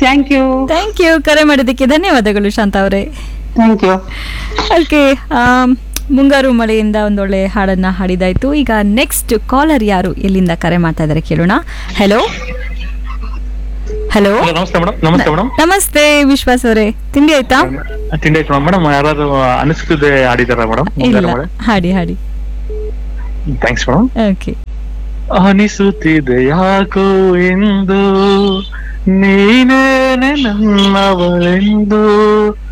thank you thank you ಕರೆ ಮಾಡಿದ್ದಕ್ಕೆ ಧನ್ಯವಾದಗಳು ಶಾಂತ ಅವರೇ ಥ್ಯಾಂಕ್ ಯು ಓಕೆ ಮುಂಗಾರು ಮಳೆಯಿಂದ ಒಂದೊಳ್ಳೆ ಹಾಡನ್ನ ಹಾಡಿದಾಯ್ತು ಈಗ ನೆಕ್ಸ್ಟ್ ಕಾಲರ್ ಯಾರು ಎಲ್ಲಿಂದ ಕರೆ ಮಾಡ್ತಾ ಇದ್ದಾರೆ ಕೇಳೋಣ hello hello hello namaste madam namaste madam namaste Vishwas ಅವರೇ ತಿಂಡಿ ಆಯ್ತಾ ತಿಂಡಿ ಆಯ್ತು ಮೇಡಮ್ ಯಾರಾದ್ರು ಅನಿಸುತ್ತಿದೆ ಆಡಿದಾರ ಮೇಡಮ್ ಇಲ್ಲ ಹಾಡಿ ಹಾಡಿ ಥ್ಯಾಂಕ್ಸ್ ಮೇಡಮ್ ಓಕೆ ಅನಿಸುತ್ತಿದೆ ಯಾಕೋ ಎಂದು ನೀನೇನೆ ನನ್ನವಳೆಂದು